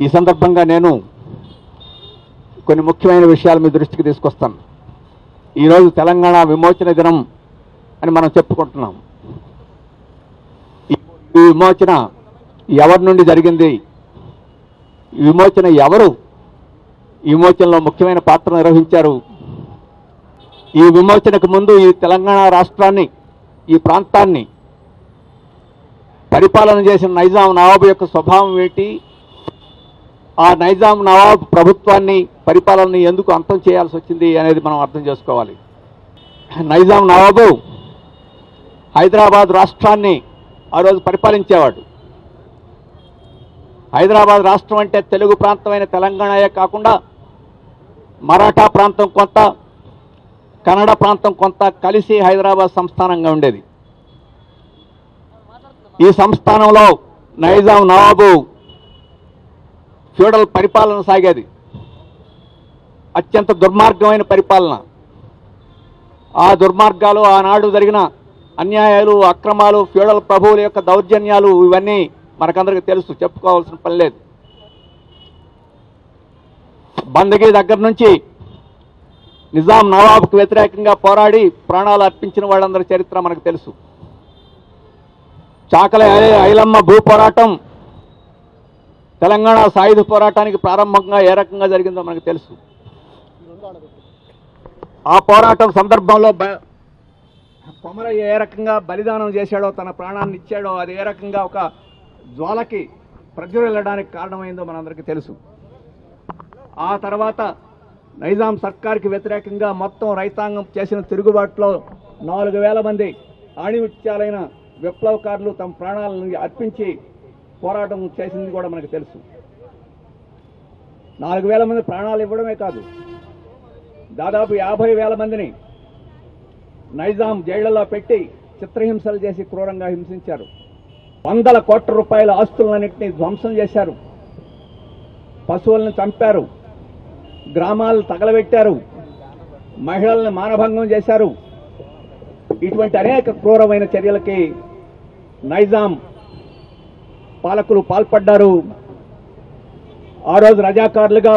ఈ సందర్భంగా నేను కొన్ని ముఖ్యమైన విషయాలు మీ దృష్టికి తీసుకొస్తాను ఈరోజు తెలంగాణ విమోచన దినం అని మనం చెప్పుకుంటున్నాం ఈ ఈ విమోచన ఎవరి నుండి జరిగింది ఈ విమోచన ఎవరు ఈ విమోచనలో ముఖ్యమైన పాత్ర నిర్వహించారు ఈ విమోచనకు ముందు ఈ తెలంగాణ రాష్ట్రాన్ని ఈ ప్రాంతాన్ని పరిపాలన చేసిన నైజాం నవాబు యొక్క స్వభావం ఏంటి ఆ నైజాం నవాబ్ ప్రభుత్వాన్ని పరిపాలనని ఎందుకు అంతం చేయాల్సి వచ్చింది అనేది మనం అర్థం చేసుకోవాలి నైజాం నవాబు హైదరాబాద్ రాష్ట్రాన్ని ఆ రోజు పరిపాలించేవాడు హైదరాబాద్ రాష్ట్రం అంటే తెలుగు ప్రాంతమైన తెలంగాణయే కాకుండా మరాఠా ప్రాంతం కొంత కన్నడ ప్రాంతం కొంత కలిసి హైదరాబాద్ సంస్థానంగా ఉండేది ఈ సంస్థానంలో నైజాం నవాబు ఫ్యూడల్ పరిపాలన సాగేది అత్యంత దుర్మార్గమైన పరిపాలన ఆ దుర్మార్గాలు ఆనాడు జరిగిన అన్యాయాలు అక్రమాలు ఫ్యూడల్ ప్రభువుల యొక్క దౌర్జన్యాలు ఇవన్నీ మనకందరికీ తెలుసు చెప్పుకోవాల్సిన పని లేదు బందగీ దగ్గర నుంచి నిజాం నవాబ్కు వ్యతిరేకంగా పోరాడి ప్రాణాలు అర్పించిన వాళ్ళందరి చరిత్ర మనకు తెలుసు చాకలి ఐ- ఐలమ్మ భూ పోరాటం తెలంగాణ సాయుధ పోరాటానికి ప్రారంభంగా ఏ రకంగా జరిగిందో మనకు తెలుసు ఆ పోరాటం సందర్భంలో బ- కొమరయ్య ఏ రకంగా బలిదానం చేశాడో తన ప్రాణాన్ని ఇచ్చాడో అది ఏ రకంగా ఒక జ్వాలకి ప్రజ్వరిల్లడానికి కారణమైందో మనందరికీ తెలుసు ఆ తర్వాత నైజాం సర్కార్కి వ్యతిరేకంగా మొత్తం రైతాంగం చేసిన తిరుగుబాటులో నాలుగు వేల మంది ఆణిముత్యాలైన విప్లవకారులు తమ ప్రాణాలను అర్పించి పోరాటం చేసింది కూడా మనకు తెలుసు నాలుగు వేల మంది ప్రాణాలు ఇవ్వడమే కాదు దాదాపు యాభై వేల మందిని నైజాం జైళ్లలో పెట్టి చిత్రహింసలు చేసి క్రూరంగా హింసించారు వందల కోట్ల రూపాయల ఆస్తులన్నింటినీ ధ్వంసం చేశారు పశువులను చంపారు గ్రామాలు తగలబెట్టారు మహిళల్ని మానభంగం చేశారు ఇటువంటి అనేక క్రూరమైన చర్యలకి నైజాం పాలకులు పాల్పడ్డారు ఆ రోజు రజాకారులుగా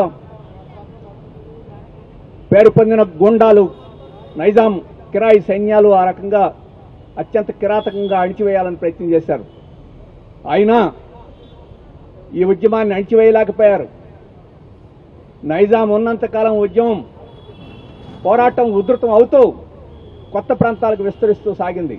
పేరు పొందిన గుండాలు నైజాం కిరాయి సైన్యాలు ఆ రకంగా అత్యంత కిరాతకంగా అణిచివేయాలని ప్రయత్నం చేశారు అయినా ఈ ఉద్యమాన్ని అణిచివేయలేకపోయారు నైజాం ఉన్నంతకాలం ఉద్యమం పోరాటం ఉధృతం అవుతూ కొత్త ప్రాంతాలకు విస్తరిస్తూ సాగింది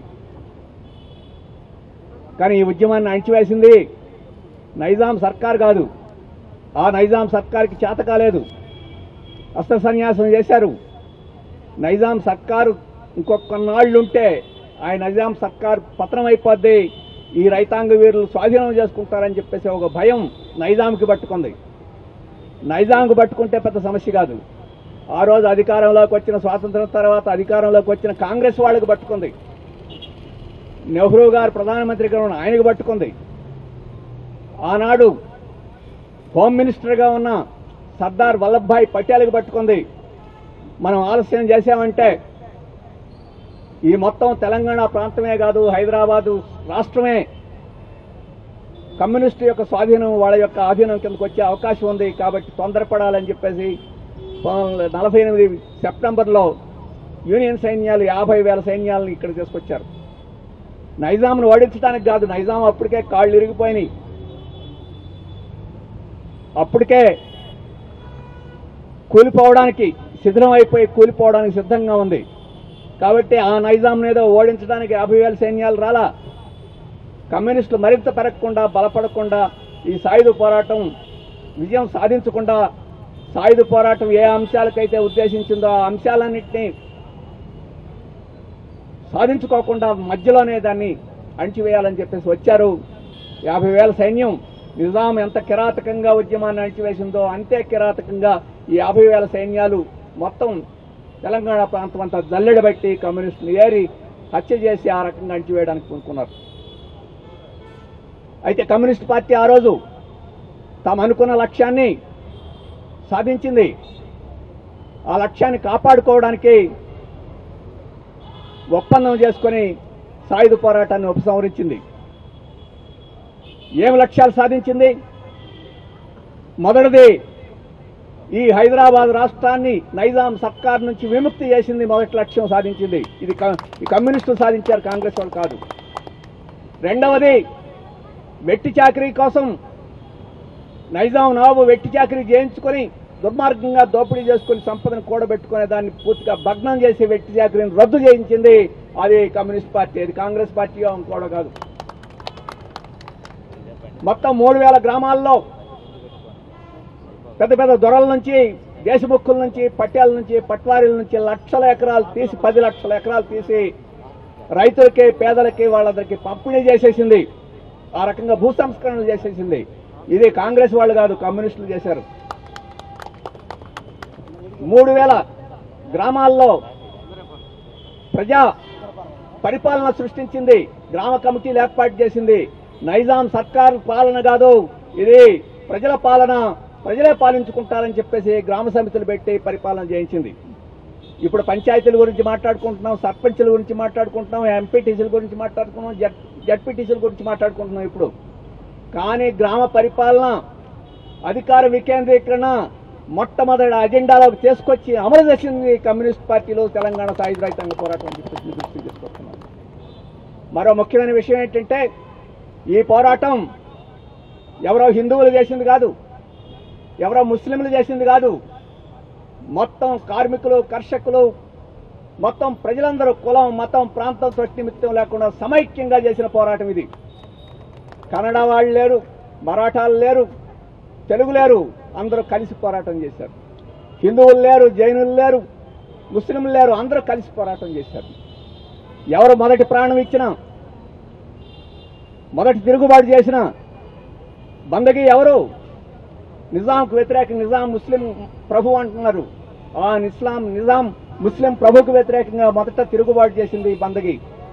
కానీ ఈ ఉద్యమాన్ని అణిచివేసింది నైజాం సర్కార్ కాదు ఆ నైజాం సర్కార్కి చేత కాలేదు అస్త్ర సన్యాసం చేశారు నైజాం సర్కారు ఇంకొకనాళ్ళుంటే ఆ నైజాం సర్కార్ పతనం అయిపోద్ది ఈ రైతాంగ వీరులు స్వాధీనం చేసుకుంటారని చెప్పేసి ఒక భయం నైజాంకి పట్టుకుంది నైజాంకు పట్టుకుంటే పెద్ద సమస్య కాదు ఆ రోజు అధికారంలోకి వచ్చిన స్వాతంత్రం తర్వాత అధికారంలోకి వచ్చిన కాంగ్రెస్ వాళ్ళకి పట్టుకుంది నెహ్రూ గారు ప్రధానమంత్రిగా ఉన్న ఆయనకు పట్టుకుంది ఆనాడు హోమ్ మినిస్టర్గా ఉన్న సర్దార్ వల్లభాయ్ పటేల్కి పట్టుకుంది మనం ఆలస్యం చేశామంటే ఈ మొత్తం తెలంగాణ ప్రాంతమే కాదు హైదరాబాదు రాష్ట్రమే కమ్యూనిస్టు యొక్క స్వాధీనం వాళ్ళ యొక్క ఆధీనం కిందకు వచ్చే అవకాశం ఉంది కాబట్టి తొందరపడాలని చెప్పేసి నలభై ఎనిమిది సెప్టెంబర్లో యూనియన్ సైన్యాలు యాభై వేల సైన్యాలను ఇక్కడ తీసుకొచ్చారు నైజాంను ఓడించడానికి కాదు నైజాం అప్పటికే కాళ్ళు ఇరిగిపోయినాయి అప్పటికే కూలిపోవడానికి శిథిలం అయిపోయి కూలిపోవడానికి సిద్ధంగా ఉంది కాబట్టి ఆ నైజాం ఏదో ఓడించడానికి యాభై వేల సైన్యాలు రాలా కమ్యూనిస్టులు మరింత పెరగకుండా బలపడకుండా ఈ సాయుధ పోరాటం విజయం సాధించకుండా సాయుధ పోరాటం ఏ అంశాలకైతే ఉద్దేశించిందో ఆ అంశాలన్నింటినీ సాధించుకోకుండా మధ్యలోనే దాన్ని అణిచివేయాలని చెప్పేసి వచ్చారు యాభై వేల సైన్యం నిజాం ఎంత కిరాతకంగా ఉద్యమాన్ని అణిచివేసిందో అంతే కిరాతకంగా ఈ యాభై వేల సైన్యాలు మొత్తం తెలంగాణ ప్రాంతం అంతా జల్లెడబెట్టి కమ్యూనిస్టులు ఏరి హత్య చేసి ఆ రకంగా అణిచివేయడానికి పూనుకున్నారు అయితే కమ్యూనిస్ట్ పార్టీ ఆ రోజు తాము అనుకున్న లక్ష్యాన్ని సాధించింది ఆ లక్ష్యాన్ని కాపాడుకోవడానికి ఒప్పందం చేసుకొని సాయుధ పోరాటాన్ని ఉపసంహరించింది ఏం లక్ష్యాలు సాధించింది మొదటిది ఈ హైదరాబాద్ రాష్ట్రాన్ని నైజాం సర్కార్ నుంచి విముక్తి చేసింది మొదటి లక్ష్యం సాధించింది ఇది క- ఈ కమ్యూనిస్టులు సాధించారు కాంగ్రెస్ వాళ్ళు కాదు రెండవది వెట్టి చాకరీ కోసం నైజాం నవాబు వెట్టి చాకరీ చేయించుకొని దుర్మార్గంగా దోపిడీ చేసుకుని సంపదను కూడబెట్టుకునే దాన్ని పూర్తిగా భగ్నం చేసి వెట్టి చాకరీని రద్దు చేయించింది అది కమ్యూనిస్ట్ పార్టీ అది కాంగ్రెస్ పార్టీ కూడా కాదు మొత్తం మూడు వేల గ్రామాల్లో పెద్ద పెద్ద దొరల నుంచి దేశముక్కుల నుంచి పట్యాల నుంచి పట్వారీల నుంచి లక్షల ఎకరాలు తీసి పది లక్షల ఎకరాలు తీసి రైతులకి పేదలకి వాళ్ళందరికీ పంపిణీ చేసేసింది ఆ రకంగా భూ సంస్కరణలు చేసేసింది ఇది కాంగ్రెస్ వాళ్ళు కాదు కమ్యూనిస్టులు చేశారు మూడు వేల గ్రామాల్లో ప్రజా పరిపాలన సృష్టించింది గ్రామ కమిటీలు ఏర్పాటు చేసింది నైజాం సర్కార్ పాలన కాదు ఇది ప్రజల పాలన ప్రజలే పాలించుకుంటారని చెప్పేసి గ్రామ సమితులు పెట్టి పరిపాలన చేయించింది ఇప్పుడు పంచాయతీల గురించి మాట్లాడుకుంటున్నాం సర్పంచుల గురించి మాట్లాడుకుంటున్నాం ఎంపీటీసీల గురించి మాట్లాడుకుంటున్నాం జడ్ జడ్పీటీసీల గురించి మాట్లాడుకుంటున్నాం ఇప్పుడు కానీ గ్రామ పరిపాలన అధికార వికేంద్రీకరణ మొట్టమొదటి అజెండాలోకి తీసుకొచ్చి అమలు చేసింది కమ్యూనిస్ట్ పార్టీలో తెలంగాణ సాయుధ రైతాంగ పోరాటం అని చెప్పేసి మీ దృష్టికి తీసుకొస్తున్నాం మరో ముఖ్యమైన విషయం ఏంటంటే ఈ పోరాటం ఎవరో హిందువులు చేసింది కాదు ఎవరో ముస్లింలు చేసింది కాదు మొత్తం కార్మికులు కర్షకులు మొత్తం ప్రజలందరూ కులం మతం ప్రాంతం తొట్టి నిమిత్తం లేకుండా సమైక్యంగా చేసిన పోరాటం ఇది కన్నడ వాళ్ళు లేరు మరాఠాలు లేరు తెలుగు లేరు అందరూ కలిసి పోరాటం చేశారు హిందువులు లేరు జైనులు లేరు ముస్లింలు లేరు అందరూ కలిసి పోరాటం చేశారు ఎవరు మొదటి ప్రాణం ఇచ్చినా మొదటి తిరుగుబాటు చేసిన బందగి ఎవరు నిజాంకు వ్యతిరేక నిజాం ముస్లిం ప్రభు అంటున్నారు ఆ ఇస్లాం నిజాం ముస్లిం ప్రభుకు వ్యతిరేకంగా మొదట తిరుగుబాటు చేసింది ఈ బందగి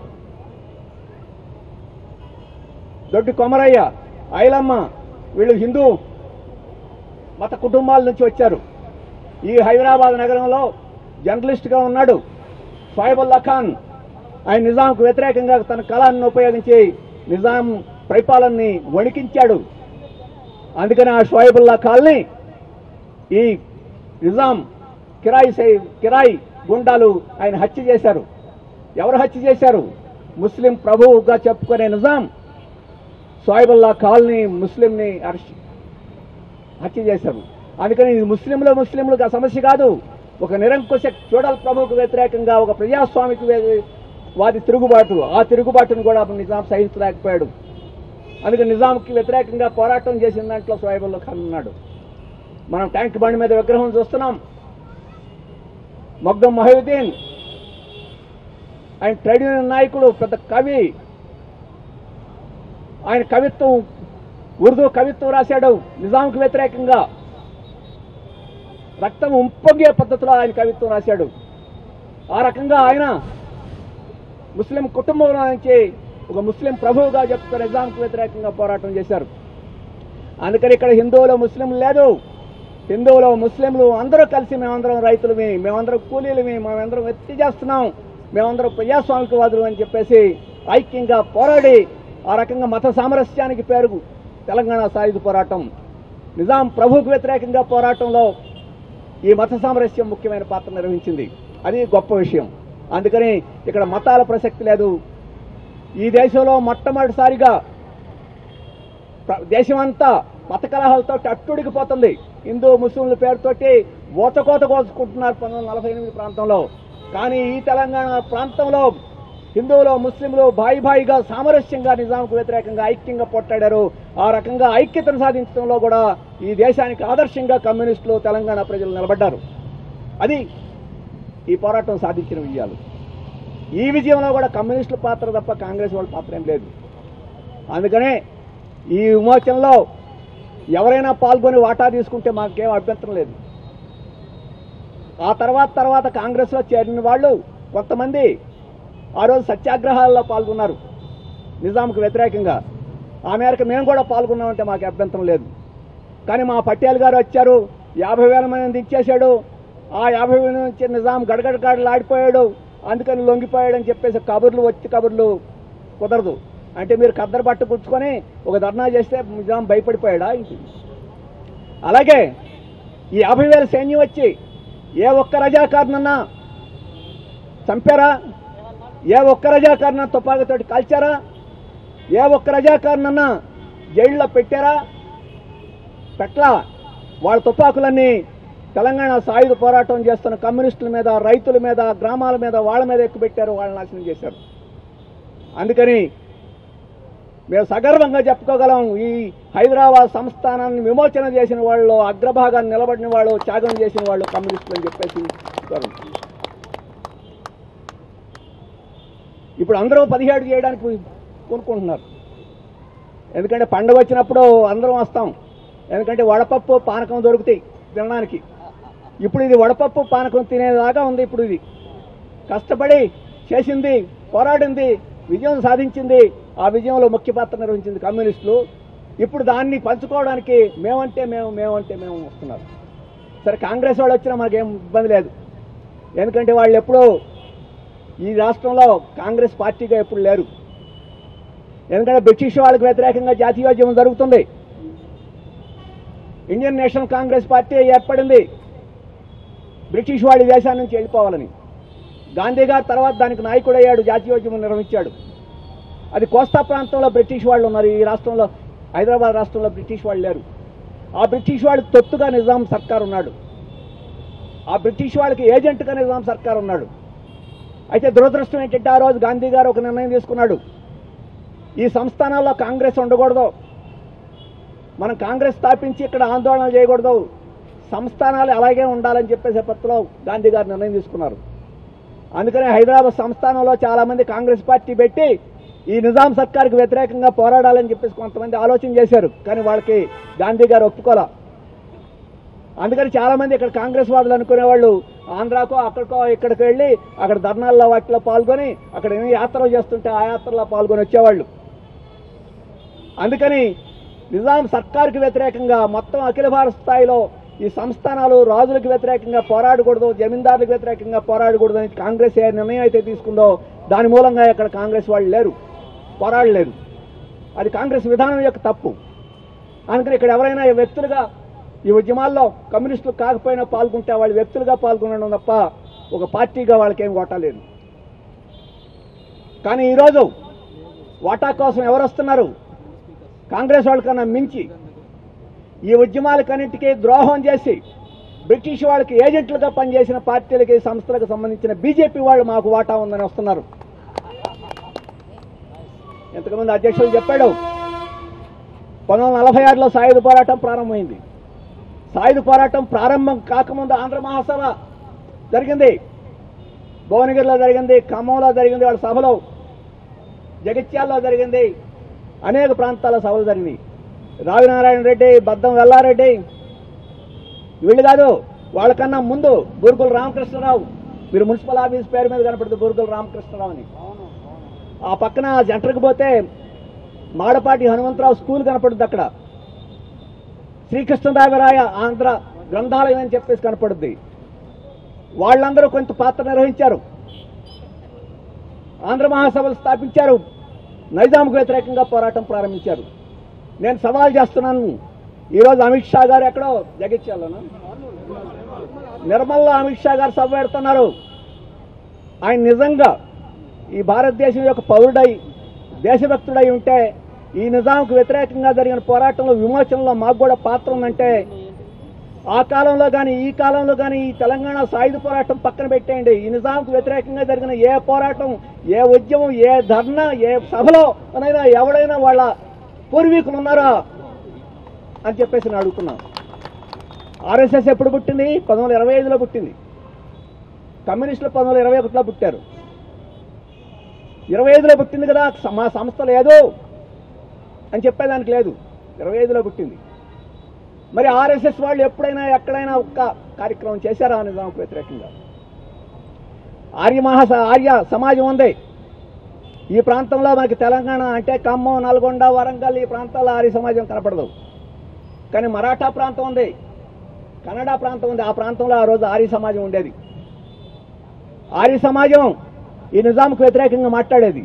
దొడ్డి కొమరయ్య ఐలమ్మ వీళ్ళు హిందూ మత కుటుంబాల నుంచి వచ్చారు ఈ హైదరాబాద్ నగరంలో జర్నలిస్ట్ గా ఉన్నాడు సాయిబుల్లా ఖాన్ ఆయన నిజాంకు వ్యతిరేకంగా తన కళాన్ని ఉపయోగించి నిజాం పరిపాలనని వణికించాడు అందుకని ఆ షోయబుల్లా ఖాల్ని ఈ నిజాం కిరాయి సై- కిరాయి గుండాలు ఆయన హత్య చేశారు ఎవరు హత్య చేశారు ముస్లిం ప్రభువుగా చెప్పుకునే నిజాం సోయబుల్లా ఖాల్ని ముస్లింని అరెస్ట్ హత్య చేశారు అందుకని ఇది ముస్లింలు ముస్లింలకు ఆ సమస్య కాదు ఒక నిరంకుశ చూడల్ ప్రభువుకు వ్యతిరేకంగా ఒక ప్రజాస్వామికి వే- వాది తిరుగుబాటు ఆ తిరుగుబాటును కూడా నిజాం సహించలేకపోయాడు అందుకని నిజాంకి వ్యతిరేకంగా పోరాటం చేసిన దాంట్లో సోయబుల్లా ఖాన్ ఉన్నాడు మనం ట్యాంక్ బండి మీద విగ్రహం చూస్తున్నాం మొగ్గం మహయుద్దీన్ ఆయన ట్రేడ్ యూనియన్ నాయకుడు పెద్ద కవి ఆయన కవిత్వం ఉర్దూ కవిత్వం రాశాడు నిజాంకు వ్యతిరేకంగా రక్తం ఉంపొంగే పద్ధతిలో ఆయన కవిత్వం రాశాడు ఆ రకంగా ఆయన ముస్లిం కుటుంబంలో నుంచి ఒక ముస్లిం ప్రభువుగా చెప్తూ నిజాంకు వ్యతిరేకంగా పోరాటం చేశారు అందుకని ఇక్కడ హిందువులు ముస్లింలు లేదు హిందువులు ముస్లింలు అందరూ కలిసి మేమందరం రైతులమి మేమందరం కూలీలమి మేమందరం ఎత్తి చేస్తున్నాం మేమందరం ప్రజాస్వామికవాదులు అని చెప్పేసి ఐక్యంగా పోరాడి ఆ రకంగా మత సామరస్యానికి పేరు తెలంగాణ సాయుధ పోరాటం నిజాం ప్రభువుకు వ్యతిరేకంగా పోరాటంలో ఈ మత సామరస్యం ముఖ్యమైన పాత్ర నిర్వహించింది అది గొప్ప విషయం అందుకని ఇక్కడ మతాల ప్రసక్తి లేదు ఈ దేశంలో మొట్టమొదటిసారిగా ప్ర- దేశమంతా మత కలహాలతో అట్టుడికిపోతుంది హిందూ ముస్లింల పేరుతోటి ఓతకోత కోసుకుంటున్నారు పంతొమ్మిది వందల నలభై ఎనిమిది ప్రాంతంలో కానీ ఈ తెలంగాణ ప్రాంతంలో హిందువులు ముస్లింలు బాయి బాయిగా సామరస్యంగా నిజాంకు వ్యతిరేకంగా ఐక్యంగా పోట్లాడారు ఆ రకంగా ఐక్యతను సాధించడంలో కూడా ఈ దేశానికి ఆదర్శంగా కమ్యూనిస్టులు తెలంగాణ ప్రజలు నిలబడ్డారు అది ఈ పోరాటం సాధించిన విజయాలు ఈ విజయంలో కూడా కమ్యూనిస్టుల పాత్ర తప్ప కాంగ్రెస్ వాళ్ళ పాత్ర ఏం లేదు అందుకనే ఈ విమోచనలో ఎవరైనా పాల్గొని వాటా తీసుకుంటే మాకేం అభ్యంతరం లేదు ఆ తర్వాత తర్వాత కాంగ్రెస్లో చేరిన వాళ్ళు కొంతమంది ఆ రోజు సత్యాగ్రహాల్లో పాల్గొన్నారు నిజాంకు వ్యతిరేకంగా ఆ మేరకు మేము కూడా పాల్గొన్నామంటే మాకు అభ్యంతరం లేదు కానీ మా పటేల్ గారు వచ్చారు యాభై వేల మంది ఇచ్చేశాడు ఆ యాభై వేల నుంచి నిజాం గడగడగాడలు ఆడిపోయాడు అందుకని లొంగిపోయాడు అని చెప్పేసి కబుర్లు వచ్చి కబుర్లు కుదరదు అంటే మీరు కద్దరు బట్ట పుచ్చుకొని ఒక ధర్నా చేస్తే నిజాం భయపడిపోయాడా ఇది అలాగే ఈ యాభై వేల సైన్యం వచ్చి ఏ ఒక్క రజాకారునన్నా చంపారా ఏ ఒక్క రజాకారున తుపాకీతోటి కాల్చారా ఏ ఒక్క రజాకారునన్నా జైల్లో పెట్టారా పెట్ల వాళ్ళ తుపాకులన్నీ తెలంగాణ సాయుధ పోరాటం చేస్తున్న కమ్యూనిస్టుల మీద రైతుల మీద గ్రామాల మీద వాళ్ళ మీద ఎక్కుపెట్టారు వాళ్ళని నాశనం చేశారు అందుకని మేము సగర్వంగా చెప్పుకోగలం ఈ హైదరాబాద్ సంస్థానాన్ని విమోచన చేసిన వాళ్ళు అగ్రభాగాన్ని నిలబడిన వాళ్ళు త్యాగం చేసిన వాళ్ళు కమ్యూనిస్టులు అని చెప్పేసి చెప్తారు. ఇప్పుడు అందరూ పదిహేడు చేయడానికి కొనుక్కుంటున్నారు ఎందుకంటే పండుగ వచ్చినప్పుడు అందరం వస్తాం ఎందుకంటే వడపప్పు పానకం దొరుకుతాయి తినడానికి ఇప్పుడు ఇది వడపప్పు పానకం తినేదాకా ఉంది ఇప్పుడు ఇది కష్టపడి చేసింది పోరాడింది విజయం సాధించింది ఆ విజయంలో ముఖ్య పాత్ర నిర్వహించింది కమ్యూనిస్టులు ఇప్పుడు దాన్ని పంచుకోవడానికి మేమంటే మేము మేమంటే మేము వస్తున్నారు సరే కాంగ్రెస్ వాళ్ళు వచ్చినా మాకేం ఇబ్బంది లేదు ఎందుకంటే వాళ్ళు ఎప్పుడూ ఈ రాష్ట్రంలో కాంగ్రెస్ పార్టీగా ఎప్పుడు లేరు ఎందుకంటే బ్రిటిష్ వాళ్ళకి వ్యతిరేకంగా జాతీయోద్యమం జరుగుతుంది ఇండియన్ నేషనల్ కాంగ్రెస్ పార్టీ ఏర్పడింది బ్రిటిష్ వాళ్ళ దేశాన్ని నుంచి వెళ్ళిపోవాలని గాంధీ గారు తర్వాత దానికి నాయకుడయ్యాడు జాతీయోద్యమం నిర్వహించాడు అది కోస్తా ప్రాంతంలో బ్రిటిష్ వాళ్ళు ఉన్నారు ఈ రాష్ట్రంలో హైదరాబాద్ రాష్ట్రంలో బ్రిటిష్ వాళ్ళు లేరు ఆ బ్రిటిష్ వాళ్ళకి తొత్తుగా నిజాం సర్కార్ ఉన్నాడు ఆ బ్రిటిష్ వాళ్ళకి ఏజెంట్గా నిజాం సర్కార్ ఉన్నాడు అయితే దురదృష్టం ఏంటంటే ఆ రోజు గాంధీ గారు ఒక నిర్ణయం తీసుకున్నాడు ఈ సంస్థానాల్లో కాంగ్రెస్ ఉండకూడదు మనం కాంగ్రెస్ స్థాపించి ఇక్కడ ఆందోళన చేయకూడదు సంస్థానాలు అలాగే ఉండాలని చెప్పేసి పత్రలో గాంధీ గారు నిర్ణయం తీసుకున్నారు అందుకనే హైదరాబాద్ సంస్థానంలో చాలా మంది కాంగ్రెస్ పార్టీ పెట్టి ఈ నిజాం సర్కార్కి వ్యతిరేకంగా పోరాడాలని చెప్పేసి కొంతమంది ఆలోచన చేశారు కానీ వాళ్ళకి గాంధీ గారు ఒప్పుకోలే అందుకని చాలా మంది ఇక్కడ కాంగ్రెస్ వాదులు అనుకునే వాళ్ళు ఆంధ్రాకో అక్కడికో ఇక్కడికి వెళ్ళి అక్కడ ధర్నాల్లో వాటిలో పాల్గొని అక్కడ ఎన్ని యాత్రలు చేస్తుంటే ఆ యాత్రలో పాల్గొని వచ్చేవాళ్ళు అందుకని నిజాం సర్కార్కి వ్యతిరేకంగా మొత్తం అఖిల భారత స్థాయిలో ఈ సంస్థానాలు రాజులకు వ్యతిరేకంగా పోరాడకూడదు జమీందారులకు వ్యతిరేకంగా పోరాడకూడదు అని కాంగ్రెస్ ఏ నిర్ణయం అయితే తీసుకుందో దాని మూలంగా ఇక్కడ కాంగ్రెస్ వాళ్ళు లేరు పోరాడలేరు అది కాంగ్రెస్ విధానం యొక్క తప్పు అందుకని ఇక్కడ ఎవరైనా వ్యక్తులుగా ఈ ఉద్యమాల్లో కమ్యూనిస్టులు కాకపోయినా పాల్గొంటే వాళ్ళు వ్యక్తులుగా పాల్గొనడం తప్ప ఒక పార్టీగా వాళ్ళకేం ఓటా లేదు కానీ ఈరోజు వాటా కోసం ఎవరు వస్తున్నారు కాంగ్రెస్ వాళ్ళకన్నా మించి ఈ ఉద్యమాలకన్నింటికీ ద్రోహం చేసి బ్రిటిష్ వాళ్ళకి ఏజెంట్లుగా పనిచేసిన పార్టీలకి సంస్థలకు సంబంధించిన బీజేపీ వాళ్ళు మాకు వాటా ఉందని వస్తున్నారు ఎంతకుమంది అధ్యక్షులు చెప్పాడు పంతొమ్మిది వందల నలభై ఆరులో సాయుధ పోరాటం ప్రారంభమైంది సాయుధ పోరాటం ప్రారంభం కాకముందు ఆంధ్ర మహాసభ జరిగింది భువనగిరిలో జరిగింది ఖమ్మంలో జరిగింది వాళ్ళ సభలో జగిత్యాల్లో జరిగింది అనేక ప్రాంతాల సభలు జరిగినాయి రావినారాయణ రెడ్డి బద్దం వెల్లారెడ్డి వీళ్ళు కాదు వాళ్ళకన్నా ముందు బూర్గుల రామకృష్ణరావు మీరు మున్సిపల్ ఆఫీస్ పేరు మీద కనపడుతుంది బూర్గుల రామకృష్ణరావు అని ఆ పక్కన సెంటర్కి పోతే మాడపాటి హనుమంతరావు స్కూల్ కనపడుద్ది అక్కడ శ్రీకృష్ణదేవరాయ ఆంధ్ర గ్రంథాలయం అని చెప్పేసి కనపడుద్ది వాళ్ళందరూ కొంత పాత్ర నిర్వహించారు ఆంధ్ర మహాసభలు స్థాపించారు నైజాంకు వ్యతిరేకంగా పోరాటం ప్రారంభించారు నేను సవాల్ చేస్తున్నాను ఈరోజు అమిత్ షా గారు ఎక్కడో జగిత్యాలను నిర్మల్లో అమిత్ షా గారు సభ పెడుతున్నారు ఆయన నిజంగా ఈ భారతదేశం యొక్క పౌరుడై దేశభక్తుడై ఉంటే ఈ నిజాంకు వ్యతిరేకంగా జరిగిన పోరాటంలో విమోచనలో మాకు కూడా పాత్ర ఉందంటే ఆ కాలంలో కానీ ఈ కాలంలో కానీ ఈ తెలంగాణ సాయుధ పోరాటం పక్కన పెట్టేయండి ఈ నిజాంకు వ్యతిరేకంగా జరిగిన ఏ పోరాటం ఏ ఉద్యమం ఏ ధర్నా ఏ సభలో అనైనా ఎవడైనా వాళ్ళ పూర్వీకులు ఉన్నారా అని చెప్పేసి నేను అడుగుతున్నాను ఆర్ఎస్ఎస్ ఎప్పుడు పుట్టింది పంతొమ్మిది వందల ఇరవై ఐదులో పుట్టింది కమ్యూనిస్టులు పంతొమ్మిది వందల ఇరవై ఒకటిలో పుట్టారు ఇరవై ఐదులో పుట్టింది కదా స- మా సంస్థ లేదు అని చెప్పేదానికి లేదు ఇరవై ఐదులో పుట్టింది మరి ఆర్ఎస్ఎస్ వాళ్ళు ఎప్పుడైనా ఎక్కడైనా ఒక్క కార్యక్రమం చేశారా నిజాంకు వ్యతిరేకంగా ఆర్య మహా ఆర్య సమాజం ఉంది ఈ ప్రాంతంలో మనకి తెలంగాణ అంటే ఖమ్మం నల్గొండ వరంగల్ ఈ ప్రాంతాల్లో ఆర్య సమాజం కనపడదు కానీ మరాఠా ప్రాంతం ఉంది కన్నడ ప్రాంతం ఉంది ఆ ప్రాంతంలో ఆ రోజు ఆర్య సమాజం ఉండేది ఆర్య సమాజం ఈ నిజాంకు వ్యతిరేకంగా మాట్లాడేది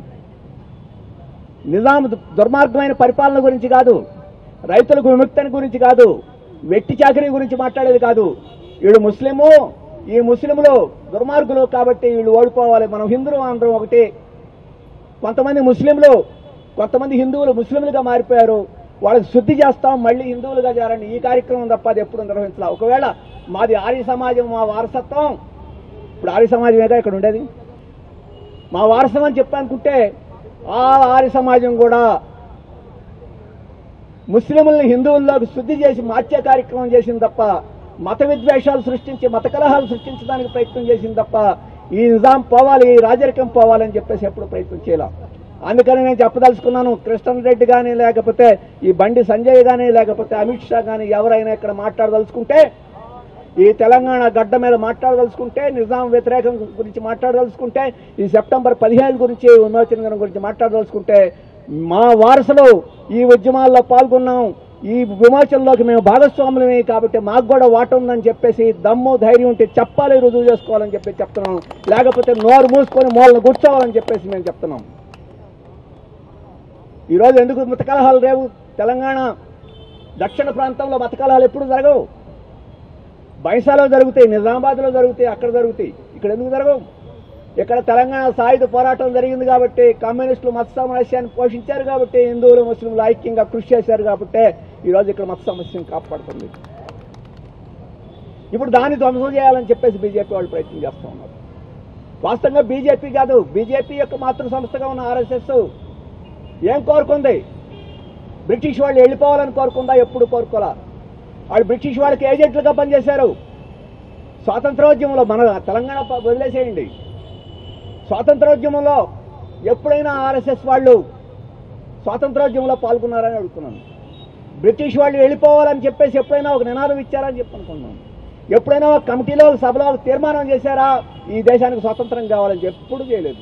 నిజాం దు- దుర్మార్గమైన పరిపాలన గురించి కాదు రైతులకు విముక్తిని గురించి కాదు వెట్టి చాకరీ గురించి మాట్లాడేది కాదు వీడు ముస్లిము ఈ ముస్లింలు దుర్మార్గులు కాబట్టి వీళ్ళు ఓడిపోవాలి మనం హిందువులు అందరం ఒకటి కొంతమంది ముస్లింలు కొంతమంది హిందువులు ముస్లింలుగా మారిపోయారు వాళ్ళకి శుద్ధి చేస్తాం మళ్ళీ హిందువులుగా చేరండి ఈ కార్యక్రమం తప్ప అది ఎప్పుడు నిర్వహించాలి ఒకవేళ మాది ఆర్య సమాజం మా వారసత్వం ఇప్పుడు ఆర్య సమాజమేగా ఇక్కడ ఉండేది మా వారసం అని చెప్పనుకుంటే ఆ ఆర్య సమాజం కూడా ముస్లింలను హిందువుల్లోకి శుద్ధి చేసి మార్చే కార్యక్రమం చేసింది తప్ప మత విద్వేషాలు సృష్టించి మత కలహాలు సృష్టించడానికి ప్రయత్నం చేసింది తప్ప ఈ నిజాం పోవాలి ఈ రాజరికం పోవాలని చెప్పేసి ఎప్పుడు ప్రయత్నం చేయాల అందుకని నేను చెప్పదలుచుకున్నాను కృష్ణన్ రెడ్డి కానీ లేకపోతే ఈ బండి సంజయ్ కానీ లేకపోతే అమిత్ షా కానీ ఎవరైనా ఇక్కడ మాట్లాడదలుచుకుంటే ఈ తెలంగాణ గడ్డ మీద మాట్లాడదలుచుకుంటే నిజాం వ్యతిరేకం గురించి మాట్లాడదలుచుకుంటే ఈ సెప్టెంబర్ పదిహేను గురించి విమోచన గురించి మాట్లాడదలుచుకుంటే మా వారసులు ఈ ఉద్యమాల్లో పాల్గొన్నాం ఈ విమోచనలోకి మేము భాగస్వాములమే కాబట్టి మాకు కూడా వాట ఉందని చెప్పేసి దమ్ము ధైర్యం ఉంటే చెప్పాలి రుజువు చేసుకోవాలని చెప్పి చెప్తున్నాం లేకపోతే నోరు మూసుకొని మూలను కూర్చోవాలని చెప్పేసి మేము చెప్తున్నాం ఈరోజు ఎందుకు మత కలహాలు రేవు తెలంగాణ దక్షిణ ప్రాంతంలో మత కలహాలు ఎప్పుడు జరగవు బైసాలో జరుగుతాయి నిజామాబాద్లో జరుగుతాయి అక్కడ జరుగుతాయి ఇక్కడ ఎందుకు జరగవు ఇక్కడ తెలంగాణ సాయుధ పోరాటం జరిగింది కాబట్టి కమ్యూనిస్టులు మత సామరస్యాన్ని పోషించారు కాబట్టి హిందువులు ముస్లింలు ఐక్యంగా కృషి చేశారు కాబట్టి ఈరోజు ఇక్కడ మత సమస్యను కాపాడుతుంది ఇప్పుడు దాన్ని ధ్వంసం చేయాలని చెప్పేసి బీజేపీ వాళ్ళు ప్రయత్నం చేస్తూ ఉన్నారు వాస్తవంగా బీజేపీ కాదు బీజేపీ యొక్క మాతృ సంస్థగా ఉన్న ఆర్ఎస్ఎస్ ఏం కోరుకుంది బ్రిటిష్ వాళ్ళు వెళ్ళిపోవాలని కోరుకుందా ఎప్పుడు కోరుకోలా వాళ్ళు బ్రిటిష్ వాళ్ళకి ఏజెంట్లుగా పనిచేశారు స్వాతంత్రోద్యమంలో మన తెలంగాణ ప- వదిలేసేయండి స్వాతంత్రోద్యమంలో ఎప్పుడైనా ఆర్ఎస్ఎస్ వాళ్ళు స్వాతంత్రోద్యమంలో పాల్గొన్నారని అడుగుతున్నాను బ్రిటిష్ వాళ్ళు వెళ్ళిపోవాలని చెప్పేసి ఎప్పుడైనా ఒక నినాదం ఇచ్చారని చెప్పి అనుకున్నాను ఎప్పుడైనా ఒక కమిటీలో ఒక సభలో ఒక తీర్మానం చేశారా ఈ దేశానికి స్వాతంత్రం కావాలని చెప్పి ఎప్పుడు చేయలేదు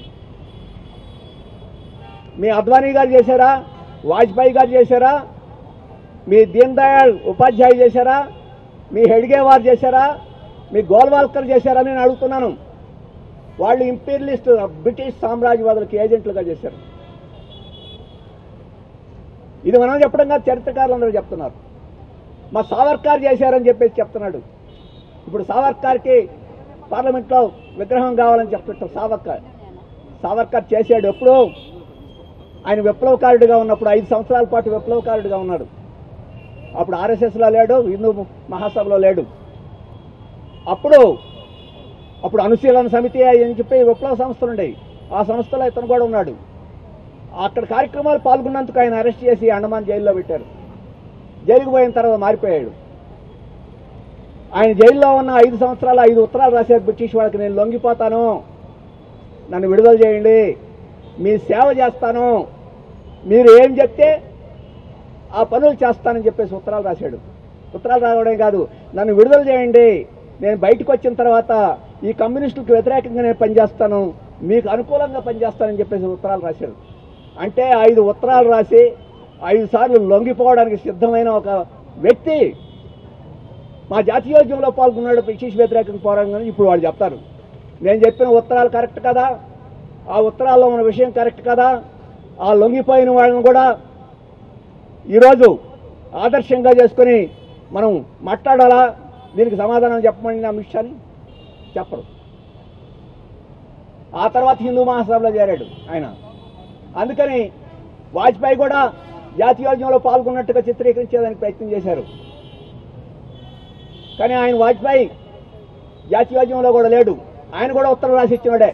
మీ అద్వానీ గారు చేశారా వాజ్పేయి గారు చేశారా మీ దీన్ దయాళ్ ఉపాధ్యాయ చేశారా మీ హెడ్గేవార్ చేశారా మీ గోల్వాల్కర్ చేశారా నేను అడుగుతున్నాను వాళ్ళు ఇంపీరియలిస్ట్ బ్రిటిష్ సామ్రాజ్యవాదులకు ఏజెంట్లుగా చేశారు ఇది మనం చెప్పడం కాదు చరిత్రకారులు అందరూ చెప్తున్నారు మా సావర్కార్ చేశారని చెప్పేసి చెప్తున్నాడు ఇప్పుడు సావర్కార్కి పార్లమెంట్లో విగ్రహం కావాలని చెప్తుంటాం సావర్కర్ సావర్కర్ చేశాడు ఎప్పుడు ఆయన విప్లవకారుడిగా ఉన్నప్పుడు ఐదు సంవత్సరాల పాటు విప్లవకారుడిగా ఉన్నాడు అప్పుడు ఆర్ఎస్ఎస్లో లేడు హిందూ మహాసభలో లేడు అప్పుడు అప్పుడు అనుశీలన సమితి అని చెప్పి విప్లవ సంస్థలు ఉండేవి ఆ సంస్థలో ఇతను కూడా ఉన్నాడు అక్కడ కార్యక్రమాలు పాల్గొన్నందుకు ఆయన అరెస్ట్ చేసి అండమాన్ జైల్లో పెట్టారు జైలుకు పోయిన తర్వాత మారిపోయాడు ఆయన జైల్లో ఉన్న ఐదు సంవత్సరాలు ఐదు ఉత్తరాలు రాశారు బ్రిటిష్ వాళ్ళకి నేను లొంగిపోతాను నన్ను విడుదల చేయండి మీ సేవ చేస్తాను మీరు ఏం చెప్తే ఆ పనులు చేస్తానని చెప్పేసి ఉత్తరాలు రాశాడు ఉత్తరాలు రావడం కాదు నన్ను విడుదల చేయండి నేను బయటకు వచ్చిన తర్వాత ఈ కమ్యూనిస్టులకు వ్యతిరేకంగా నేను పనిచేస్తాను మీకు అనుకూలంగా పనిచేస్తానని చెప్పేసి ఉత్తరాలు రాశాడు అంటే ఐదు ఉత్తరాలు రాసి ఐదు సార్లు లొంగిపోవడానికి సిద్ధమైన ఒక వ్యక్తి మా జాతీయోద్యమంలో పాల్గొన్నాడు బ్రిటిష్ వ్యతిరేక పోరాటం గురించి ఇప్పుడు వాళ్ళు చెప్తారు నేను చెప్పిన ఉత్తరాలు కరెక్ట్ కదా ఆ ఉత్తరాల్లో ఉన్న విషయం కరెక్ట్ కదా ఆ లొంగిపోయిన వాళ్ళని కూడా ఈరోజు ఆదర్శంగా చేసుకొని మనం మాట్లాడాలా దీనికి సమాధానం చెప్పమని అమిత్ షాని చెప్పరు ఆ తర్వాత హిందూ మహాసభలో చేరాడు ఆయన అందుకని వాజ్పేయి కూడా జాతీయోద్యమంలో పాల్గొన్నట్టుగా చిత్రీకరించేదానికి ప్రయత్నం చేశారు కానీ ఆయన వాజ్పేయి జాతీయోద్యమంలో కూడా లేడు ఆయన కూడా ఉత్తరం రాసి ఇచ్చినాడే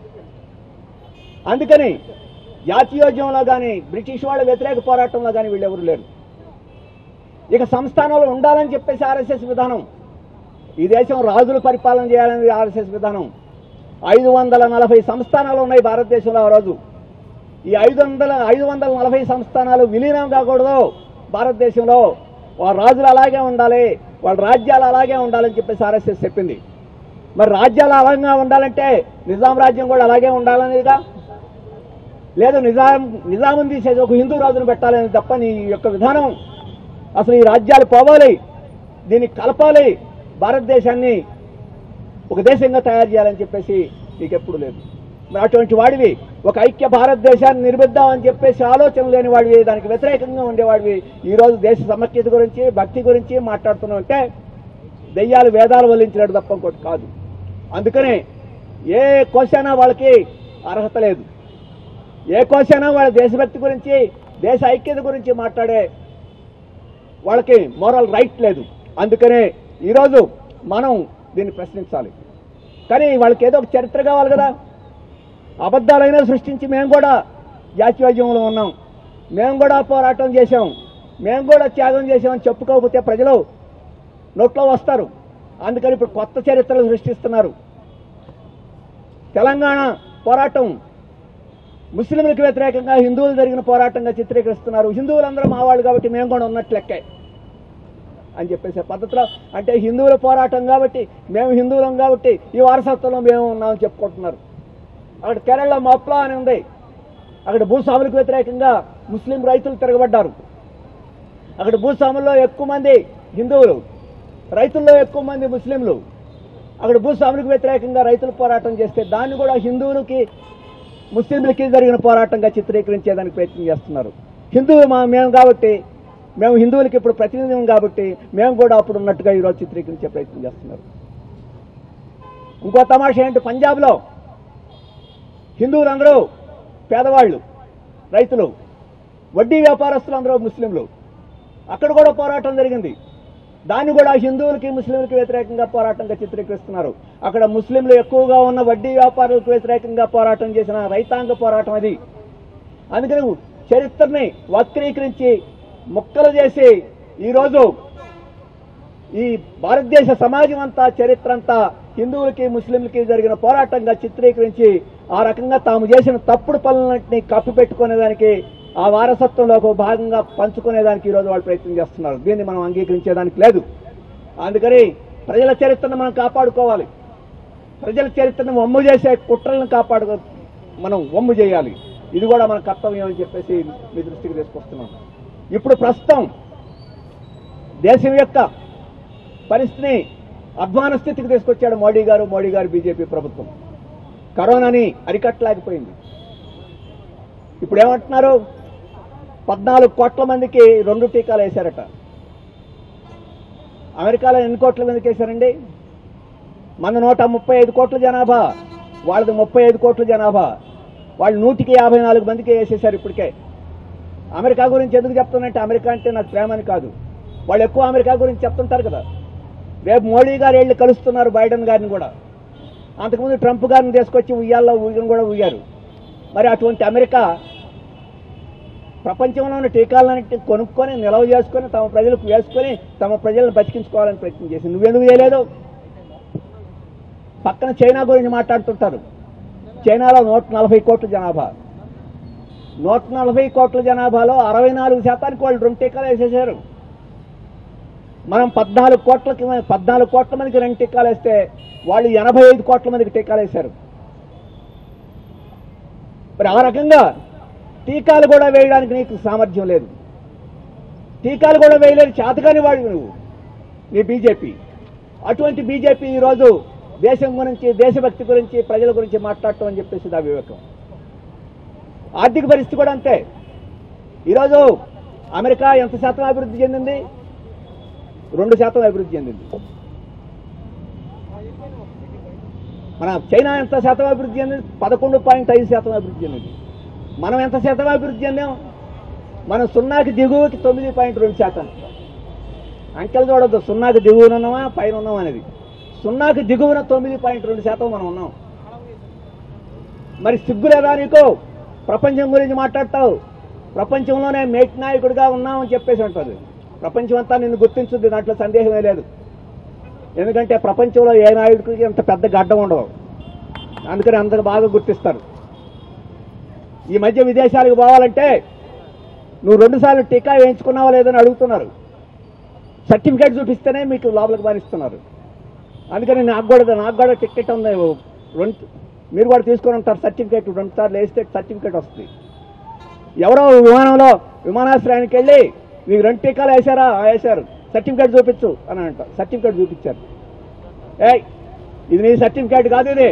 అందుకని జాతీయోద్యమంలో కానీ బ్రిటిష్ వాళ్ళ వ్యతిరేక పోరాటంలో కానీ వీళ్ళెవరు లేరు ఇక సంస్థానంలో ఉండాలని చెప్పేసి ఆర్ఎస్ఎస్ విధానం ఈ దేశం రాజులు పరిపాలన చేయాలని ఆర్ఎస్ఎస్ విధానం ఐదు వందల నలభై సంస్థానాలు ఉన్నాయి భారతదేశంలో ఆ రోజు ఈ ఐదు వందల ఐదు వందల నలభై సంస్థానాలు విలీనం కాకూడదు భారతదేశంలో వాళ్ళ రాజులు అలాగే ఉండాలి వాళ్ళ రాజ్యాలు అలాగే ఉండాలని చెప్పేసి ఆర్ఎస్ఎస్ చెప్పింది మరి రాజ్యాలు అలాగే ఉండాలంటే నిజాం రాజ్యం కూడా అలాగే ఉండాలనేదిగా లేదు నిజాం నిజాం తీసేది ఒక హిందూ రాజును పెట్టాలని తప్ప నీ యొక్క విధానం అసలు ఈ రాజ్యాలు పోవాలి దీన్ని కలపాలి భారతదేశాన్ని ఒక దేశంగా తయారు చేయాలని చెప్పేసి నీకు ఎప్పుడు లేదు మరి అటువంటి వాడివి ఒక ఐక్య భారతదేశాన్ని నిర్మిద్దామని చెప్పేసి ఆలోచన లేని వాడివి దానికి వ్యతిరేకంగా ఉండేవాడివి ఈ రోజు దేశ సమైక్యత గురించి భక్తి గురించి మాట్లాడుతున్నావు అంటే దెయ్యాలు వేదాలు వల్లించినట్టు తప్ప ఇంకోటి కాదు అందుకనే ఏ కోశానా వాళ్ళకి అర్హత లేదు ఏ కోశానా వాళ్ళ దేశభక్తి గురించి దేశ ఐక్యత గురించి మాట్లాడే వాళ్ళకి మోరల్ రైట్ లేదు అందుకనే ఈరోజు మనం దీన్ని ప్రశ్నించాలి కానీ వాళ్ళకి ఏదో ఒక చరిత్ర కావాలి కదా అబద్ధాలైనా సృష్టించి మేము కూడా జాతీయోద్యమంలో ఉన్నాం మేము కూడా పోరాటం చేశాం మేము కూడా త్యాగం చేశామని చెప్పుకోకపోతే ప్రజలు నోట్లో వస్తారు అందుకని ఇప్పుడు కొత్త చరిత్రలు సృష్టిస్తున్నారు తెలంగాణ పోరాటం ముస్లింలకు వ్యతిరేకంగా హిందువులు జరిగిన పోరాటంగా చిత్రీకరిస్తున్నారు హిందువులందరూ మా వాళ్ళు కాబట్టి మేము కూడా ఉన్నట్లు లెక్కే అని చెప్పేసే పద్ధతిలో అంటే హిందువుల పోరాటం కాబట్టి మేము హిందువులం కాబట్టి ఈ వారసత్వంలో మేము ఉన్నామని చెప్పుకుంటున్నారు అక్కడ కేరళ మొప్లా అని ఉంది అక్కడ భూస్వాములకు వ్యతిరేకంగా ముస్లిం రైతులు తిరగబడ్డారు అక్కడ భూస్వాముల్లో ఎక్కువ మంది హిందువులు రైతుల్లో ఎక్కువ మంది ముస్లింలు అక్కడ భూస్వాములకు వ్యతిరేకంగా రైతులు పోరాటం చేస్తే దాన్ని కూడా హిందువులకి ముస్లింలకి జరిగిన పోరాటంగా చిత్రీకరించేదానికి ప్రయత్నం చేస్తున్నారు హిందువు మా మేము కాబట్టి మేము హిందువులకి ఇప్పుడు ప్రతినిధం కాబట్టి మేము కూడా అప్పుడు ఉన్నట్టుగా ఈరోజు చిత్రీకరించే ప్రయత్నం చేస్తున్నారు ఇంకో తమాషా ఏంటి పంజాబ్లో హిందువులందరూ పేదవాళ్ళు రైతులు వడ్డీ వ్యాపారస్తులు అందరూ ముస్లింలు అక్కడ కూడా పోరాటం జరిగింది దాన్ని కూడా హిందువులకి ముస్లింలకి వ్యతిరేకంగా పోరాటంగా చిత్రీకరిస్తున్నారు అక్కడ ముస్లింలు ఎక్కువగా ఉన్న వడ్డీ వ్యాపారులకు వ్యతిరేకంగా పోరాటం చేసిన రైతాంగ పోరాటం అది అందుకని చరిత్రని వక్రీకరించి ముక్కలు చేసి ఈరోజు ఈ భారతదేశ సమాజం అంతా చరిత్ర అంతా హిందువులకి ముస్లింలకి జరిగిన పోరాటంగా చిత్రీకరించి ఆ రకంగా తాము చేసిన తప్పుడు పనులన్నింటినీ కప్పిపెట్టుకునేదానికి ఆ వారసత్వంలో ఒక భాగంగా పంచుకునేదానికి ఈరోజు వాళ్ళు ప్రయత్నం చేస్తున్నారు దీన్ని మనం అంగీకరించేదానికి లేదు అందుకని ప్రజల చరిత్రను మనం కాపాడుకోవాలి ప్రజల చరిత్రను వమ్ము చేసే కుట్రలను కాపాడు మనం వమ్ము చేయాలి ఇది కూడా మన కర్తవ్యం అని చెప్పేసి మీ దృష్టికి తీసుకొస్తున్నాం ఇప్పుడు ప్రస్తుతం దేశం యొక్క పరిస్థితిని అధ్వాన స్థితికి తీసుకొచ్చాడు మోడీ గారు మోడీ గారు బీజేపీ ప్రభుత్వం కరోనాని అరికట్టలేకపోయింది ఇప్పుడు ఏమంటున్నారు పద్నాలుగు కోట్ల మందికి రెండు టీకాలు వేశారట అమెరికాలో ఎన్ని కోట్ల మందికి వేశారండి మన నూట ముప్పై ఐదు కోట్ల జనాభా వాళ్ళది ముప్పై ఐదు కోట్ల జనాభా వాళ్ళు నూటికి యాభై నాలుగు మందికి వేసేశారు ఇప్పటికే అమెరికా గురించి ఎందుకు చెప్తున్నట్టే అమెరికా అంటే నాకు ప్రేమ అని కాదు వాళ్ళు ఎక్కువ అమెరికా గురించి చెప్తుంటారు కదా రేపు మోడీ గారు వెళ్ళి కలుస్తున్నారు బైడెన్ గారిని కూడా అంతకుముందు ట్రంప్ గారిని తీసుకొచ్చి ఉయ్యాల్లో ఊయని కూడా ఊయారు మరి అటువంటి అమెరికా ప్రపంచంలో ఉన్న టీకాలన్నింటినీ కొనుక్కొని నిల్వ చేసుకొని తమ ప్రజలకు వేసుకొని తమ ప్రజలను బతికించుకోవాలని ప్రయత్నం చేసింది నువ్వెందుకు చేయలేదు పక్కన చైనా గురించి మాట్లాడుతుంటారు చైనాలో నూట నలభై కోట్ల జనాభా నూట నలభై కోట్ల జనాభాలో అరవై నాలుగు శాతానికి వాళ్ళు రెండు టీకాలు వేసేశారు మనం పద్నాలుగు కోట్లకి పద్నాలుగు కోట్ల మందికి రెండు టీకాలు వేస్తే వాళ్ళు ఎనభై ఐదు కోట్ల మందికి టీకాలు వేశారు మరి ఆ రకంగా టీకాలు కూడా వేయడానికి నీకు సామర్థ్యం లేదు టీకాలు కూడా వేయలేని చేతకాని వాడు నువ్వు నీ బీజేపీ అటువంటి బీజేపీ ఈరోజు దేశం గురించి దేశభక్తి గురించి ప్రజల గురించి మాట్లాడటం అని చెప్పేసి నా వివేకం ఆర్థిక పరిస్థితి కూడా అంతే ఈరోజు అమెరికా ఎంత శాతం అభివృద్ధి చెందింది రెండు శాతం అభివృద్ధి చెందింది మన చైనా ఎంత శాతం అభివృద్ధి చెందింది పదకొండు పాయింట్ ఐదు శాతం అభివృద్ధి చెందింది మనం ఎంత శాతం అభివృద్ధి చెందాం మనం సున్నాకి దిగువకి తొమ్మిది పాయింట్ రెండు శాతం అంకెలు చూడొద్దు సున్నాకి దిగువన ఉన్నామా పైన ఉన్నామా అనేది సున్నాకి దిగువన తొమ్మిది పాయింట్ రెండు శాతం మనం ఉన్నాం మరి సిగ్గులేదా నీకు ప్రపంచం గురించి మాట్లాడతావు ప్రపంచంలోనే మేటి నాయకుడిగా ఉన్నామని చెప్పేసి ఉంటుంది ప్రపంచం అంతా నిన్ను గుర్తించుద్ది దాంట్లో సందేహమే లేదు ఎందుకంటే ప్రపంచంలో ఏ నాయుడికి అంత పెద్ద గడ్డం ఉండవు అందుకని అందరు బాగా గుర్తిస్తారు ఈ మధ్య విదేశాలకు పోవాలంటే నువ్వు రెండుసార్లు టీకా వేయించుకున్నావా లేదని అడుగుతున్నారు సర్టిఫికేట్ చూపిస్తేనే మీకు లోపలికి మారిస్తున్నారు అందుకని నాకు కూడా నాకు కూడా టికెట్ ఉంది రెండు మీరు కూడా తీసుకొని ఉంటారు సర్టిఫికేట్ రెండు సార్లు వేస్తే సర్టిఫికేట్ వస్తుంది ఎవరో విమానంలో విమానాశ్రయానికి వెళ్ళి మీకు రెండు టీకాలు వేశారా "ఆ, వేశారు సర్టిఫికేట్ చూపించు అని అంట సర్టిఫికేట్ చూపించారు ఏయ్ ఇది నీ సర్టిఫికేట్ కాదు ఇది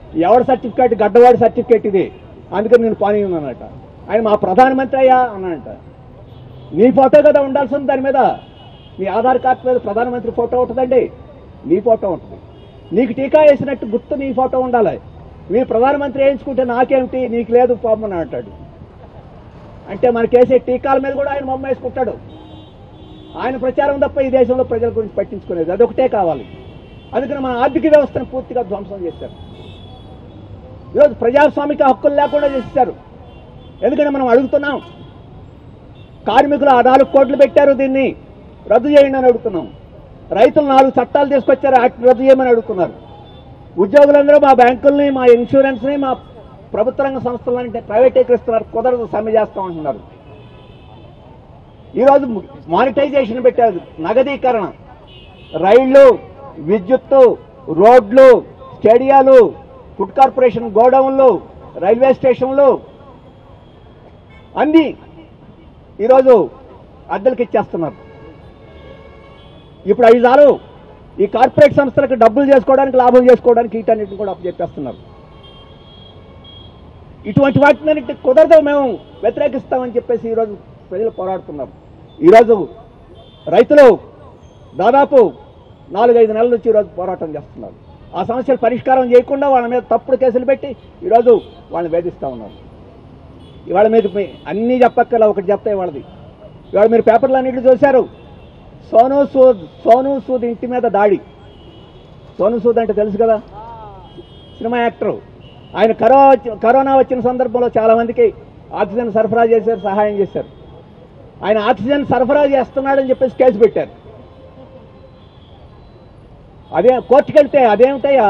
ఎవరి సర్టిఫికేట్ గడ్డవాడి సర్టిఫికేట్ ఇది అందుకని నేను పని ఉన్నానట ఆయన మా ప్రధానమంత్రి అయ్యా అన్నాడంట నీ ఫోటో కదా ఉండాల్సింది దాని మీద నీ ఆధార్ కార్డు మీద ప్రధానమంత్రి ఫోటో ఉంటుందండి నీ ఫోటో ఉంటుంది నీకు టీకా వేసినట్టు గుర్తు నీ ఫోటో ఉండాలి మీ ప్రధానమంత్రి వేయించుకుంటే నాకేమిటి నీకు లేదు పోమని అంటాడు అంటే మనకేసే టీకాల మీద కూడా ఆయన బొమ్మ వేసుకుంటాడు ఆయన ప్రచారం తప్ప ఈ దేశంలో ప్రజల గురించి పట్టించుకునేది అదొకటే కావాలి అందుకని మన ఆర్థిక వ్యవస్థను పూర్తిగా ధ్వంసం చేశారు ఈరోజు ప్రజాస్వామిక హక్కులు లేకుండా చేసేశారు ఎందుకంటే మనం అడుగుతున్నాం కార్మికులు ఆ నాలుగు కోట్లు పెట్టారు దీన్ని రద్దు చేయండి అని అడుగుతున్నాం రైతులు నాలుగు చట్టాలు తీసుకొచ్చారు యాక్ట్ రద్దు చేయమని అడుగుతున్నారు ఉద్యోగులందరూ మా బ్యాంకుల్ని మా ఇన్సూరెన్స్ని మా ప్రభుత్వ రంగ సంస్థలని ప్రైవేటీకరిస్తున్నారు కుదరదు సమ్మె చేస్తామంటున్నారు ఈరోజు మానిటైజేషన్ పెట్టారు నగదీకరణ రైళ్లు విద్యుత్తు రోడ్లు స్టేడియాలు ఫుడ్ కార్పొరేషన్ గోడౌన్లు రైల్వే స్టేషన్లు అన్నీ ఈరోజు అద్దెలకు ఇచ్చేస్తున్నారు ఇప్పుడు అవి చాలు ఈ కార్పొరేట్ సంస్థలకు డబ్బులు చేసుకోవడానికి లాభం చేసుకోవడానికి వీటన్నిటిని కూడా అప్పచెప్పేస్తున్నారు ఇటువంటి వాటిని కుదరదు మేము వ్యతిరేకిస్తామని చెప్పేసి ఈరోజు ప్రజలు పోరాడుతున్నారు ఈరోజు రైతులు దాదాపు నాలుగైదు నెలల నుంచి ఈరోజు పోరాటం చేస్తున్నారు ఆ సమస్యలు పరిష్కారం చేయకుండా వాళ్ళ మీద తప్పుడు కేసులు పెట్టి ఈరోజు వాళ్ళని వేధిస్తూ ఉన్నారు ఇవాళ మీరు మీ- అన్నీ చెప్పక్కల ఒకటి చెప్తే వాళ్ళది ఇవాళ మీరు పేపర్లు అన్నింటిలో చూశారు సోను సూద్ సోను సూద్ ఇంటి మీద దాడి సోను సూద్ అంటే తెలుసు కదా సినిమా యాక్టర్ ఆయన కరో కరోనా వచ్చిన సందర్భంలో చాలా మందికి ఆక్సిజన్ సరఫరా చేశారు సహాయం చేశారు ఆయన ఆక్సిజన్ సరఫరా చేస్తున్నాడని చెప్పేసి కేసు పెట్టారు అదే కోర్టుకి వెళ్తే అదేమిటయ్యా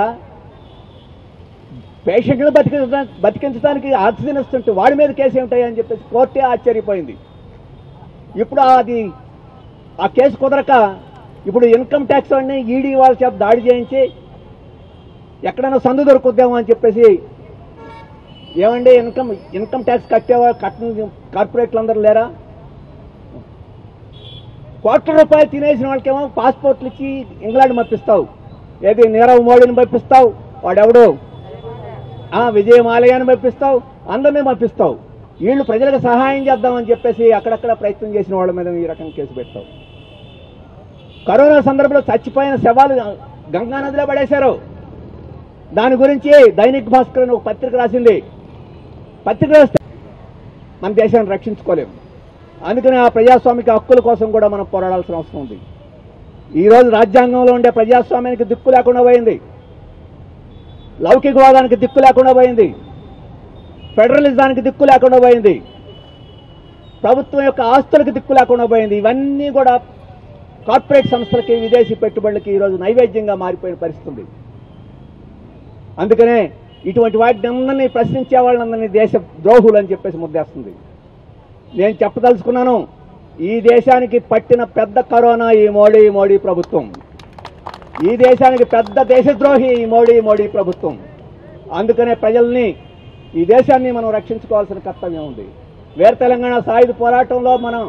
పేషెంట్ను బతికించ బతికించడానికి ఆక్సిజన్ ఇస్తుంటే వాడి మీద కేసు ఏమిటాయి అని చెప్పేసి కోర్టే ఆశ్చర్యపోయింది ఇప్పుడు అది ఆ కేసు కుదరక ఇప్పుడు ఇన్కమ్ ట్యాక్స్ వాడిని ఈడీ వాళ్ళ చేత దాడి చేయించి ఎక్కడైనా సందు దొరుకుద్దామో అని చెప్పేసి ఏమండి ఇన్కమ్ ఇన్కమ్ ట్యాక్స్ కట్టేవా కట్టని కార్పొరేట్లు అందరూ లేరా కోట్ల రూపాయలు తినేసిన వాళ్ళకేమో పాస్పోర్ట్లు ఇచ్చి ఇంగ్లాండ్ పంపిస్తావు ఏది నీరవ్ మోడీని పంపిస్తావు వాడెవడు ఆ విజయ మాలయాన్ని పంపిస్తావు అందరినీ పంపిస్తావు వీళ్ళు ప్రజలకు సహాయం చేద్దామని చెప్పేసి అక్కడక్కడ ప్రయత్నం చేసిన వాళ్ళ మీద ఈ రకం కేసు పెడతావు కరోనా సందర్భంలో చచ్చిపోయిన శవాలు గంగా నదిలో పడేశారు దాని గురించి దైనిక్ భాస్కర్ అని ఒక పత్రిక రాసింది పత్రిక రాస్తే మన దేశాన్ని రక్షించుకోలేము అందుకని ఆ ప్రజాస్వామిక హక్కుల కోసం కూడా మనం పోరాడాల్సిన అవసరం ఉంది ఈ రోజు రాజ్యాంగంలో ఉండే ప్రజాస్వామ్యానికి దిక్కు లేకుండా పోయింది లౌకికవాదానికి దిక్కు లేకుండా పోయింది ఫెడరలిజానికి దిక్కు లేకుండా పోయింది ప్రభుత్వం యొక్క ఆస్తులకు దిక్కు లేకుండా పోయింది ఇవన్నీ కూడా కార్పొరేట్ సంస్థలకి విదేశీ పెట్టుబడులకి ఈరోజు నైవేద్యంగా మారిపోయిన పరిస్థితి ఉంది అందుకనే ఇటువంటి వాటిని అందరినీ ప్రశ్నించే వాళ్ళందరినీ దేశ ద్రోహులు అని చెప్పేసి ముద్దేస్తుంది నేను చెప్పదలుచుకున్నాను ఈ దేశానికి పట్టిన పెద్ద కరోనా ఈ మోడీ మోడీ ప్రభుత్వం ఈ దేశానికి పెద్ద దేశద్రోహి ఈ మోడీ మోడీ ప్రభుత్వం అందుకనే ప్రజల్ని ఈ దేశాన్ని మనం రక్షించుకోవాల్సిన కర్తవ్యం ఉంది వేరు తెలంగాణ సాయుధ పోరాటంలో మనం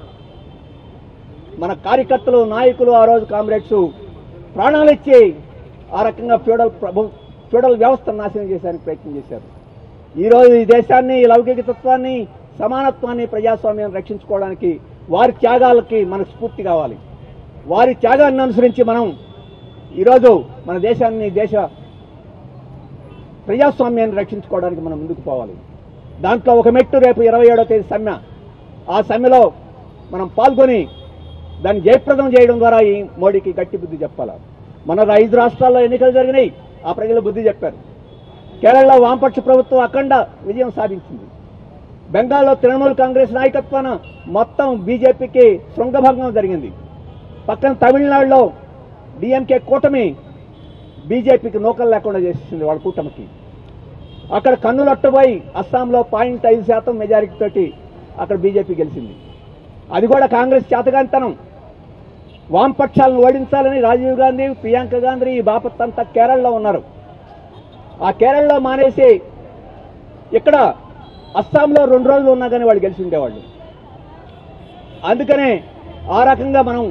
మన కార్యకర్తలు నాయకులు ఆ రోజు కామ్రేడ్స్ ప్రాణాలు ఇచ్చి ఆ రకంగా ఫ్యూడల్ ప్రభు ఫ్యూడల్ వ్యవస్థను నాశనం చేసేందుకు ప్రయత్నం చేశారు ఈ రోజు ఈ దేశాన్ని ఈ లౌకిక తత్వాన్ని సమానత్వాన్ని ప్రజాస్వామ్యాన్ని రక్షించుకోవడానికి వారి త్యాగాలకి మనకు స్ఫూర్తి కావాలి వారి త్యాగాన్ని అనుసరించి మనం ఈరోజు మన దేశాన్ని దేశ ప్రజాస్వామ్యాన్ని రక్షించుకోవడానికి మనం ముందుకు పోవాలి దాంట్లో ఒక మెట్టు రేపు ఇరవై ఏడో తేదీ సమ్మె ఆ సమ్మెలో మనం పాల్గొని దాన్ని జయప్రదం చేయడం ద్వారా ఈ మోడీకి గట్టి బుద్ధి చెప్పాలి మన ఐదు రాష్ట్రాల్లో ఎన్నికలు జరిగినాయి ఆ ప్రజలు బుద్ధి చెప్పారు కేరళలో వామపక్ష ప్రభుత్వం అఖండ విజయం సాధించింది బెంగాల్లో తృణమూల్ కాంగ్రెస్ నాయకత్వాన మొత్తం బీజేపీకి శృంగభంగం జరిగింది పక్కన తమిళనాడులో డిఎంకే కూటమి బీజేపీకి నూకలు లేకుండా చేసేసింది వాళ్ళ కూటమికి అక్కడ కన్నులట్టుపోయి అస్సాంలో పాయింట్ ఐదు శాతం మెజారిటీ తోటి అక్కడ బీజేపీ గెలిచింది అది కూడా కాంగ్రెస్ చేతగాంతనం వామపక్షాలను ఓడించాలని రాజీవ్ గాంధీ ప్రియాంక గాంధీ ఈ బాపత్ అంతా కేరళలో ఉన్నారు ఆ కేరళలో మానేసి ఇక్కడ అస్సాంలో రెండు రోజులు ఉన్నా కానీ వాళ్ళు గెలిచి ఉండేవాళ్ళు అందుకనే ఆ రకంగా మనం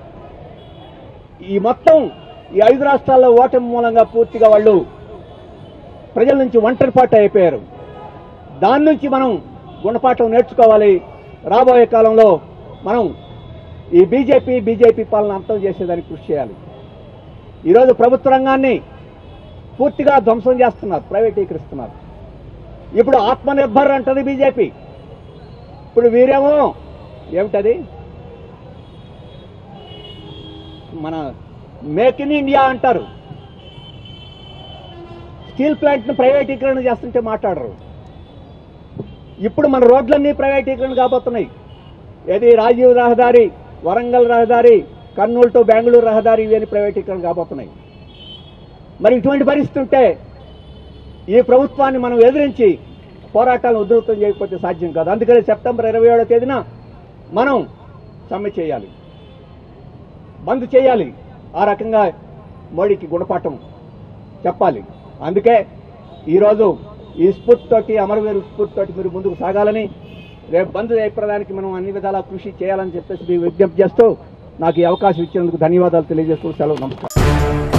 ఈ మొత్తం ఈ ఐదు రాష్ట్రాల్లో ఓటమి మూలంగా పూర్తిగా వాళ్ళు ప్రజల నుంచి ఒంటరిపాటు అయిపోయారు దాని నుంచి మనం గుణపాఠం నేర్చుకోవాలి రాబోయే కాలంలో మనం ఈ బీజేపీ బీజేపీ పాలన అంతం చేసేదానికి కృషి చేయాలి ఈరోజు ప్రభుత్వ రంగాన్ని పూర్తిగా ధ్వంసం చేస్తున్నారు ప్రైవేటీకరిస్తున్నారు ఇప్పుడు ఆత్మనిర్భర్ అంటది బీజేపీ ఇప్పుడు వీరేమో ఏమిటది మన మేక్ ఇన్ ఇండియా అంటారు స్టీల్ ప్లాంట్ను ప్రైవేటీకరణ చేస్తుంటే మాట్లాడరు ఇప్పుడు మన రోడ్లన్నీ ప్రైవేటీకరణ కాబోతున్నాయి ఏది రాజీవ్ రహదారి వరంగల్ రహదారి కర్నూలు టు బెంగళూరు రహదారి ఇవన్నీ ప్రైవేటీకరణ కాబోతున్నాయి మరి ఇటువంటి పరిస్థితి ఉంటే ఈ ప్రభుత్వాన్ని మనం ఎదిరించి పోరాటాలను ఉధృతం చేయకపోతే సాధ్యం కాదు అందుకని సెప్టెంబర్ ఇరవై ఏడో తేదీన మనం సమ్మె చేయాలి బంద్ చేయాలి ఆ రకంగా మోడీకి గుణపాఠం చెప్పాలి అందుకే ఈరోజు ఈ స్ఫూర్తితోటి అమరవీరు స్ఫూర్తితోటి మీరు ముందుకు సాగాలని రేపు బంద్ జయప్రదానికి మనం అన్ని విధాలా కృషి చేయాలని చెప్పేసి మీకు విజ్ఞప్తి చేస్తూ నాకు ఈ అవకాశం ఇచ్చినందుకు ధన్యవాదాలు తెలియజేస్తూ సెలవు నమస్కారం